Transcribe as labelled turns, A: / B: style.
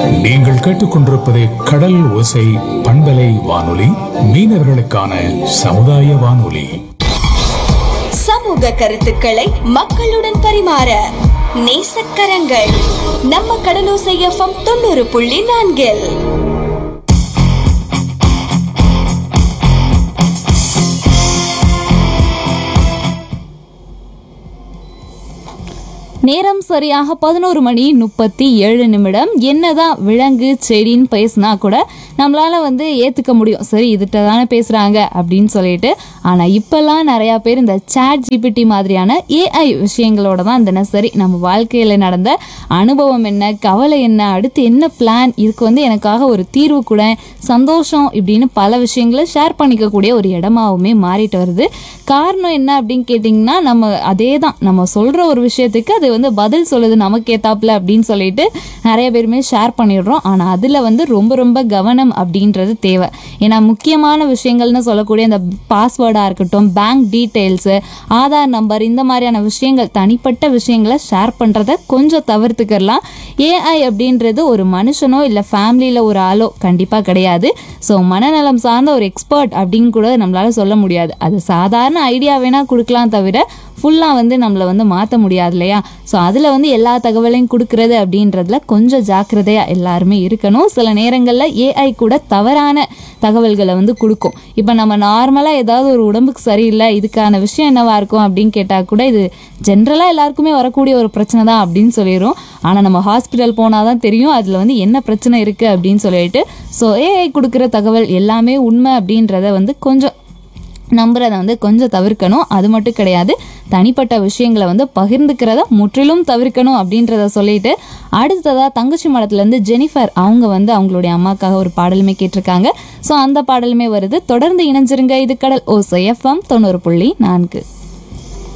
A: நீங்கள் கேட்டுக்கொண்டிருப்பது கடல் ஓசை பண்பலை வானொலி மீனவர்களுக்கான சமுதாய வானொலி
B: சமூக கருத்துக்களை மக்களுடன் பரிமாற நேசக்கரங்கள் நம்ம கடலோசை எஃப்எம் தொண்ணூறு புள்ளி நான்கில்
C: நேரம் சரியாக பதினோரு மணி முப்பத்தி ஏழு நிமிடம் என்னதான் விலங்கு செடின்னு பேசினா கூட நம்மளால வந்து ஏத்துக்க முடியும் சரி இதுகிட்ட தானே பேசுறாங்க அப்படின்னு சொல்லிட்டு ஆனா இப்பெல்லாம் நிறைய பேர் இந்த சாட் ஜிபிடி மாதிரியான ஏஐ விஷயங்களோட தான் தினசரி நம்ம வாழ்க்கையில நடந்த அனுபவம் என்ன கவலை என்ன அடுத்து என்ன பிளான் இதுக்கு வந்து எனக்காக ஒரு தீர்வு கூட சந்தோஷம் இப்படின்னு பல விஷயங்களை ஷேர் பண்ணிக்கக்கூடிய ஒரு இடமாவுமே மாறிட்டு வருது காரணம் என்ன அப்படின்னு கேட்டிங்கன்னா நம்ம அதே தான் நம்ம சொல்கிற ஒரு விஷயத்துக்கு அது வந்து பதில் சொல்லுது நமக்கு ஏத்தாப்புல அப்படின்னு சொல்லிட்டு நிறைய பேருமே ஷேர் பண்ணிடுறோம் ஆனால் அதில் வந்து ரொம்ப ரொம்ப கவனம் அப்படின்றது தேவை ஏன்னா முக்கியமான விஷயங்கள்னு சொல்லக்கூடிய இந்த பாஸ்வேர்டாக இருக்கட்டும் பேங்க் டீட்டெயில்ஸு ஆதார் நம்பர் இந்த மாதிரியான விஷயங்கள் தனிப்பட்ட விஷயங்களை ஷேர் பண்ணுறத கொஞ்சம் தவிர்த்துக்கலாம் ஏஐ அப்படின்றது ஒரு மனுஷனோ இல்லை ஃபேமிலியில் ஒரு ஆளோ கண்டிப்பாக கிடையாது ஸோ மனநலம் சார்ந்த ஒரு எக்ஸ்பர்ட் அப்படின்னு கூட நம்மளால சொல்ல முடியாது அது சாதாரண ஐடியா வேணால் கொடுக்கலாம் தவிர ஃபுல்லாக வந்து நம்மளை வந்து மாற்ற முடியாது இல்லையா ஸோ அதில் வந்து எல்லா தகவலையும் கொடுக்கறது அப்படின்றதுல கொஞ்சம் ஜாக்கிரதையாக எல்லாருமே இருக்கணும் சில நேரங்களில் ஏஐ கூட தவறான தகவல்களை வந்து கொடுக்கும் இப்போ நம்ம நார்மலாக ஏதாவது ஒரு உடம்புக்கு சரியில்லை இதுக்கான விஷயம் என்னவா இருக்கும் அப்படின்னு கேட்டால் கூட இது ஜென்ரலாக எல்லாருக்குமே வரக்கூடிய ஒரு பிரச்சனை தான் அப்படின்னு சொல்லிடும் ஆனால் நம்ம ஹாஸ்பிட்டல் போனால் தான் தெரியும் அதில் வந்து என்ன பிரச்சனை இருக்குது அப்படின்னு சொல்லிட்டு ஸோ ஏஐ கொடுக்குற தகவல் எல்லாமே உண்மை அப்படின்றத வந்து கொஞ்சம் நம்புறதை வந்து கொஞ்சம் தவிர்க்கணும் அது மட்டும் கிடையாது தனிப்பட்ட விஷயங்களை வந்து பகிர்ந்துக்கிறத முற்றிலும் தவிர்க்கணும் அப்படின்றத சொல்லிட்டு அடுத்ததா தங்கச்சி மடத்துலேருந்து ஜெனிஃபர் அவங்க வந்து அவங்களுடைய அம்மாக்காக ஒரு பாடலுமே கேட்டிருக்காங்க ஸோ அந்த பாடலுமே வருது தொடர்ந்து இணைஞ்சிருங்க இது கடல் ஓசை எஃப்எம் தொண்ணூறு புள்ளி நான்கு